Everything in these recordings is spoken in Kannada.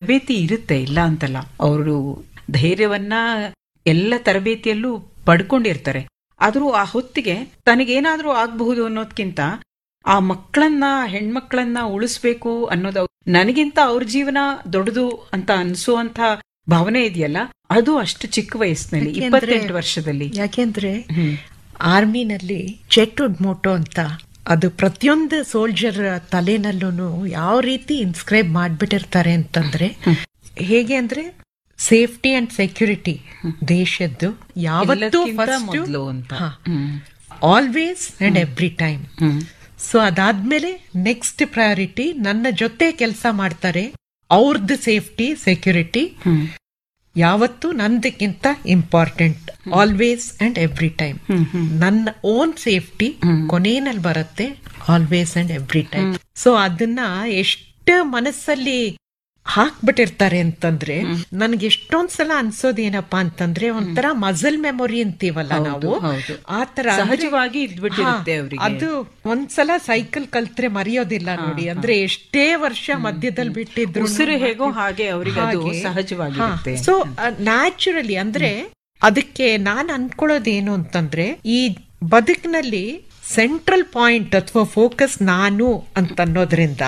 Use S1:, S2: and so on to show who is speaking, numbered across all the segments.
S1: ತರಬೇತಿ ಇರುತ್ತೆ ಇಲ್ಲ ಅಂತಲ್ಲ ಅವರು ಧೈರ್ಯವನ್ನ ಎಲ್ಲ ತರಬೇತಿಯಲ್ಲೂ ಪಡ್ಕೊಂಡಿರ್ತಾರೆ ಆದ್ರೂ ಆ ಹೊತ್ತಿಗೆ ತನಗೇನಾದ್ರೂ ಆಗ್ಬಹುದು ಅನ್ನೋದ್ಕಿಂತ ಆ ಮಕ್ಕಳನ್ನ ಹೆಣ್ಮಕ್ಳನ್ನ ಉಳಿಸ್ಬೇಕು ಅನ್ನೋದು ನನಗಿಂತ ಅವ್ರ ಜೀವನ ದೊಡ್ಡದು ಅಂತ ಅನ್ಸುವಂತ ಭಾವನೆ ಇದೆಯಲ್ಲ ಅದು ಅಷ್ಟು ಚಿಕ್ಕ ವಯಸ್ಸಿನಲ್ಲಿ
S2: ಯಾಕೆಂದ್ರೆ-
S1: ಇಪ್ಪತ್ತೆಂಟು ವರ್ಷದಲ್ಲಿ
S2: ಯಾಕೆಂದ್ರೆ
S1: ಹ್ಮ್.
S2: ಆರ್ಮಿನಲ್ಲಿ ಚೆಟ್ಟುಡ್ ಮೋಟೋ ಅಂತ ಅದು ಪ್ರತಿಯೊಂದು ಸೋಲ್ಜರ್ ತಲೆನಲ್ಲೂ ಯಾವ ರೀತಿ ಇನ್ಸ್ಕ್ರೈಬ್ ಮಾಡ್ಬಿಟ್ಟಿರ್ತಾರೆ ಅಂತಂದ್ರೆ ಹೇಗೆ ಅಂದ್ರೆ ಸೇಫ್ಟಿ ಅಂಡ್ ಸೆಕ್ಯೂರಿಟಿ ದೇಶದ್ದು ಯಾವತ್ತೂ
S1: ಎಲ್ಲಕ್ಕಿಂತ ಮೊದ್ಲು ಅಂತ. Hmm.
S2: Always and every time
S1: hmm.
S2: So ಅದಾದ್ಮೇಲೆ ನೆಕ್ಸ್ಟ್ ಪ್ರಯಾರಿಟಿ ನನ್ನ ಜೊತೆ ಕೆಲಸ ಮಾಡ್ತಾರೆ ಅವ್ರದ್ದು ಸೇಫ್ಟಿ ಸೆಕ್ಯೂರಿಟಿ
S1: ಹ್ಮ್.
S2: ಯಾವತ್ತು ನಂದಕ್ಕಿಂತ important always and every time
S1: hmm. Hmm.
S2: ನನ್ನ ಓನ್ ಸೇಫ್ಟಿ ಕೊನೆಯಲ್ಲಿ ಬರುತ್ತೆ always and every time so ಅದನ್ನ ಎಷ್ಟು ಮನಸ್ಸಲ್ಲಿ ಹಾಕ್ಬಿಟ್ಟಿರ್ತಾರೆ ಅಂತಂದ್ರೆ ನನ್ಗೆ ಎಷ್ಟೊಂದ್ ಸಲ ಅನ್ಸೋದೇನಪ್ಪಾ ಅಂತಂದ್ರೆ ಒಂಥರ ಮಸಲ್ ಮೆಮೊರಿ ಅಂತೀವಲ್ಲ
S1: ಹೌದು,
S2: ನಾವು
S1: ಹೌದು.
S2: ಆ ತರ ಅಂದ್ರೆ-
S1: ಸಹಜವಾಗಿ ಇದ್ಬಿಟ್ಟಿರುತ್ತೆ
S2: ಹಾ,
S1: ಅವ್ರಿಗೆ.
S2: ಅದು ಒಂದ್ಸಲ ಸೈಕಲ್ ಕಲ್ತ್ರೆ ಮರೆಯೋದಿಲ್ಲ ನೋಡಿ ಅಂದ್ರೆ ಎಷ್ಟೇ ವರ್ಷ ಮಧ್ಯದಲ್ಲಿ ಬಿಟ್ಟಿದ್ರು
S1: ಉಸಿರು ಹೇಗೋ ಹಾಗೆ ಅವ್ರಿಗೆ ಅದು ಸಹಜವಾಗಿರುತ್ತೆ.
S2: ಸೊ ನ್ಯಾಚುರಲಿ ಅಂದ್ರೆ ಅದಕ್ಕೆ ನಾನ್ ಅನ್ಕೊಳ್ಳೋದೇನು ಅಂತಂದ್ರೆ ಈ ಬದುಕಿನಲ್ಲಿ ಸೆಂಟ್ರಲ್ ಪಾಯಿಂಟ್ ಅಥವಾ ಫೋಕಸ್ ನಾನು ಅಂತ ಅನ್ನೋದ್ರಿಂದ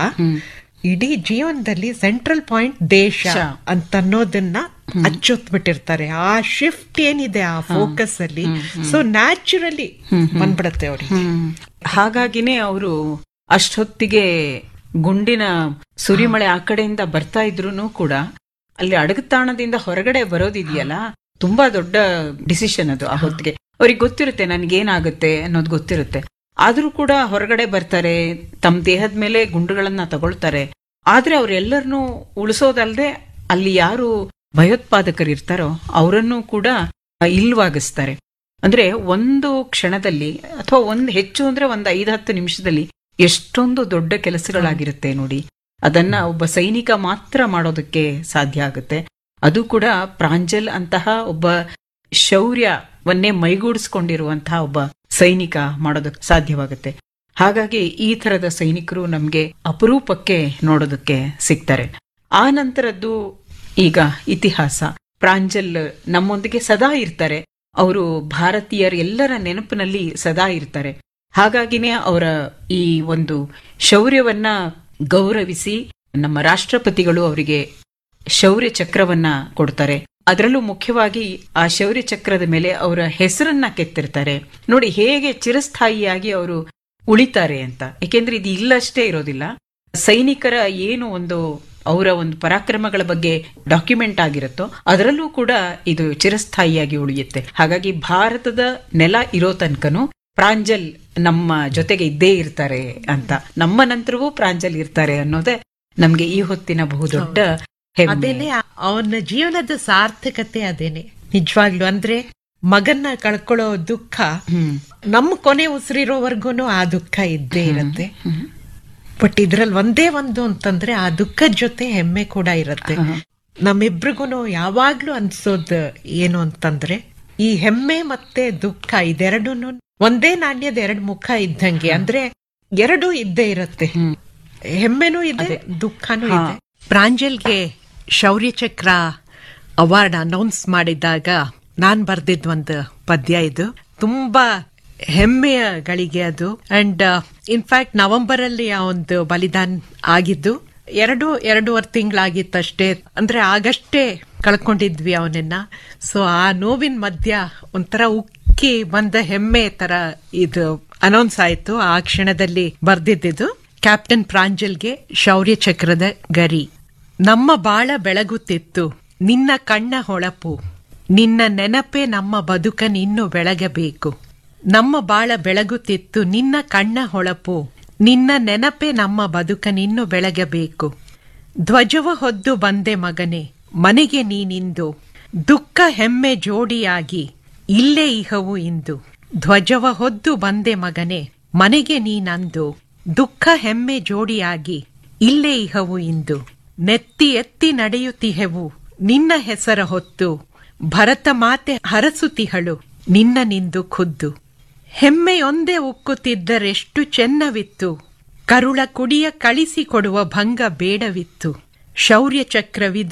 S2: ಇಡೀ ಜೀವನದಲ್ಲಿ ಸೆಂಟ್ರಲ್ ಪಾಯಿಂಟ್ ದೇಶ
S1: ಶ.
S2: ಅಂತ ಅನ್ನೋದನ್ನ ಅಚ್ಚೊತ್ಬಿಟ್ಟಿರ್ತಾರೆ ಆ ಶಿಫ್ಟ್ ಏನಿದೆ ಆ ಫೋಕಸ್ ಅಲ್ಲಿ ಸೊ ನ್ಯಾಚುರಲಿ ಬಂದ್ಬಿಡತ್ತೆ ಅವ್ರಿಗೆ
S1: ಹ್ಮ್. ಹಾಗಾಗಿನೇ ಅವರು ಅಷ್ಟೊತ್ತಿಗೆ ಗುಂಡಿನ ಸುರಿಮಳೆ ಆ ಕಡೆಯಿಂದ ಬರ್ತಾ ಇದ್ರು ಕೂಡ ಅಲ್ಲಿ ಅಡಗತಾಣದಿಂದ ಹೊರಗಡೆ ಬರೋದಿದೆಯಲ್ಲ ತುಂಬಾ ದೊಡ್ಡ ಡಿಸಿಷನ್ ಅದು ಆ ಹೊತ್ತಿಗೆ ಅವ್ರಿಗೆ ಗೊತ್ತಿರುತ್ತೆ ನನ್ಗೇನಾಗುತ್ತೆ ಅನ್ನೋದು ಗೊತ್ತಿರುತ್ತೆ ಆದ್ರೂ ಕೂಡ ಹೊರಗಡೆ ಬರ್ತಾರೆ ತಮ್ಮ ದೇಹದ ಮೇಲೆ ಗುಂಡುಗಳನ್ನ ತಗೊಳ್ತಾರೆ ಆದ್ರೆ ಅವ್ರೆಲ್ಲರನ್ನೂ ಉಳಿಸೋದಲ್ದೆ ಅಲ್ಲಿ ಯಾರು ಭಯೋತ್ಪಾದಕರು ಇರ್ತಾರೋ ಅವರನ್ನು ಕೂಡ ಇಲ್ವಾಗಿಸ್ತಾರೆ ಅಂದ್ರೆ ಒಂದು ಕ್ಷಣದಲ್ಲಿ ಅಥವಾ ಒಂದು ಹೆಚ್ಚು ಅಂದ್ರೆ ಒಂದು ಐದು ಹತ್ತು ನಿಮಿಷದಲ್ಲಿ ಎಷ್ಟೊಂದು ದೊಡ್ಡ ಕೆಲಸಗಳಾಗಿರುತ್ತೆ ನೋಡಿ ಅದನ್ನ ಒಬ್ಬ ಸೈನಿಕ ಮಾತ್ರ ಮಾಡೋದಕ್ಕೆ ಸಾಧ್ಯ ಆಗುತ್ತೆ ಅದು ಕೂಡ ಪ್ರಾಂಜಲ್ ಅಂತಹ ಒಬ್ಬ ಶೌರ್ಯವನ್ನೇ ಮೈಗೂಡಿಸ್ಕೊಂಡಿರುವಂತಹ ಒಬ್ಬ ಸೈನಿಕ ಮಾಡೋದಕ್ಕೆ ಸಾಧ್ಯವಾಗುತ್ತೆ ಹಾಗಾಗಿ ಈ ತರದ ಸೈನಿಕರು ನಮ್ಗೆ ಅಪರೂಪಕ್ಕೆ ನೋಡೋದಕ್ಕೆ ಸಿಗ್ತಾರೆ ಆ ನಂತರದ್ದು ಈಗ ಇತಿಹಾಸ ಪ್ರಾಂಜಲ್ ನಮ್ಮೊಂದಿಗೆ ಸದಾ ಇರ್ತಾರೆ ಅವರು ಭಾರತೀಯರ ಎಲ್ಲರ ನೆನಪಿನಲ್ಲಿ ಸದಾ ಇರ್ತಾರೆ ಹಾಗಾಗಿನೇ ಅವರ ಈ ಒಂದು ಶೌರ್ಯವನ್ನ ಗೌರವಿಸಿ ನಮ್ಮ ರಾಷ್ಟ್ರಪತಿಗಳು ಅವರಿಗೆ ಶೌರ್ಯ ಚಕ್ರವನ್ನ ಕೊಡ್ತಾರೆ ಅದರಲ್ಲೂ ಮುಖ್ಯವಾಗಿ ಆ ಶೌರ್ಯ ಚಕ್ರದ ಮೇಲೆ ಅವರ ಹೆಸರನ್ನ ಕೆತ್ತಿರ್ತಾರೆ ನೋಡಿ ಹೇಗೆ ಚಿರಸ್ಥಾಯಿಯಾಗಿ ಅವರು ಉಳಿತಾರೆ ಅಂತ ಏಕೆಂದ್ರೆ ಇದು ಇಲ್ಲಷ್ಟೇ ಇರೋದಿಲ್ಲ ಸೈನಿಕರ ಏನು ಒಂದು ಅವರ ಒಂದು ಪರಾಕ್ರಮಗಳ ಬಗ್ಗೆ ಡಾಕ್ಯುಮೆಂಟ್ ಆಗಿರುತ್ತೋ ಅದರಲ್ಲೂ ಕೂಡ ಇದು ಚಿರಸ್ಥಾಯಿಯಾಗಿ ಉಳಿಯುತ್ತೆ ಹಾಗಾಗಿ ಭಾರತದ ನೆಲ ಇರೋ ತನಕನು ಪ್ರಾಂಜಲ್ ನಮ್ಮ ಜೊತೆಗೆ ಇದ್ದೇ ಇರ್ತಾರೆ ಅಂತ ನಮ್ಮ ನಂತರವೂ ಪ್ರಾಂಜಲ್ ಇರ್ತಾರೆ ಅನ್ನೋದೇ ನಮ್ಗೆ ಈ ಹೊತ್ತಿನ ಬಹುದೊಡ್ಡ ಹೆಮ್ಮೆ
S2: ಅದೇನೆ ಅವನ ಜೀವನದ ಸಾರ್ಥಕತೆ ಅದೇನೆ ನಿಜವಾಗ್ಲು ಅಂದ್ರೆ ಮಗನ್ನ ಕಳ್ಕೊಳ್ಳೋ ದುಃಖ
S1: ಹ್ಮ್
S2: ನಮ್ಮ ಕೊನೆ ಉಸಿರಿರೋವರೆಗೂ ಆ ದುಃಖ ಇದ್ದೇ ಇರತ್ತೆ ಬಟ್ ಇದ್ರಲ್ಲಿ ಒಂದೇ ಒಂದು ಅಂತಂದ್ರೆ ಆ ದುಃಖದ ಜೊತೆ ಹೆಮ್ಮೆ ಕೂಡ ಇರತ್ತೆ ನಮ್ಮಿಬ್ರಿಗೂ ಯಾವಾಗ್ಲೂ ಅನ್ಸೋದ್ ಏನು ಅಂತಂದ್ರೆ ಈ ಹೆಮ್ಮೆ ಮತ್ತೆ ದುಃಖ ಇದೆರಡೂ ಒಂದೇ ನಾಣ್ಯದ ಎರಡ್ ಮುಖ ಇದ್ದಂಗೆ ಅಂದ್ರೆ ಎರಡೂ ಇದ್ದೇ ಇರತ್ತೆ ಹೆಮ್ಮೆನೂ ಇದೆ ದುಃಖನೂ ಇದೆ ಪ್ರಾಂಜಲ್ಗೆ ಶೌರ್ಯ ಚಕ್ರ ಅವಾರ್ಡ್ ಅನೌನ್ಸ್ ಮಾಡಿದಾಗ ನಾನ್ ಬರ್ದಿದ್ ಒಂದು ಪದ್ಯ ಇದು ತುಂಬಾ ಹೆಮ್ಮೆಯ ಗಳಿಗೆ ಅದು ಅಂಡ್ ಇನ್ಫ್ಯಾಕ್ಟ್ ನವೆಂಬರ್ ಅಲ್ಲಿ ಆ ಒಂದು ಬಲಿದಾನ್ ಆಗಿದ್ದು ಎರಡು ಎರಡೂವರೆ ತಿಂಗಳಾಗಿತ್ತಷ್ಟೇ ಅಂದ್ರೆ ಆಗಷ್ಟೇ ಕಳ್ಕೊಂಡಿದ್ವಿ ಅವನನ್ನ ಸೊ ಆ ನೋವಿನ ಮಧ್ಯ ಒಂಥರ ಉಕ್ಕಿ ಬಂದ ಹೆಮ್ಮೆ ತರ ಇದು ಅನೌನ್ಸ್ ಆಯ್ತು ಆ ಕ್ಷಣದಲ್ಲಿ ಬರ್ದಿದ್ದು ಕ್ಯಾಪ್ಟನ್ ಪ್ರಾಂಜಲ್ಗೆ ಶೌರ್ಯ ಚಕ್ರದ ಗರಿ ನಮ್ಮ ಬಾಳ ಬೆಳಗುತ್ತಿತ್ತು ನಿನ್ನ ಕಣ್ಣ ಹೊಳಪು ನಿನ್ನ ನೆನಪೇ ನಮ್ಮ ಬದುಕನಿನ್ನು ಬೆಳಗಬೇಕು ನಮ್ಮ ಬಾಳ ಬೆಳಗುತ್ತಿತ್ತು ನಿನ್ನ ಕಣ್ಣ ಹೊಳಪು ನಿನ್ನ ನೆನಪೇ ನಮ್ಮ ಬದುಕನಿನ್ನು ಬೆಳಗಬೇಕು ಧ್ವಜವ ಹೊದ್ದು ಬಂದೆ ಮಗನೇ ಮನೆಗೆ ನೀನಿಂದು ದುಃಖ ಹೆಮ್ಮೆ ಜೋಡಿಯಾಗಿ ಇಲ್ಲೇ ಇಹವು ಇಂದು ಧ್ವಜವ ಹೊದ್ದು ಬಂದೆ ಮಗನೇ ಮನೆಗೆ ನೀನಂದು ದುಃಖ ಹೆಮ್ಮೆ ಜೋಡಿಯಾಗಿ ಇಲ್ಲೇ ಇಹವು ಇಂದು ನೆತ್ತಿ ಎತ್ತಿ ನಡೆಯುತ್ತಿಹೆವು ನಿನ್ನ ಹೆಸರ ಹೊತ್ತು ಭರತ ಮಾತೆ ಹರಸುತಿಹಳು ನಿನ್ನ ನಿಂದು ಖುದ್ದು ಹೆಮ್ಮೆಯೊಂದೇ ಉಕ್ಕುತ್ತಿದ್ದರೆಷ್ಟು ಚೆನ್ನವಿತ್ತು ಕರುಳ ಕುಡಿಯ ಕಳಿಸಿಕೊಡುವ ಭಂಗ ಬೇಡವಿತ್ತು ಶೌರ್ಯ ಚಕ್ರವಿದು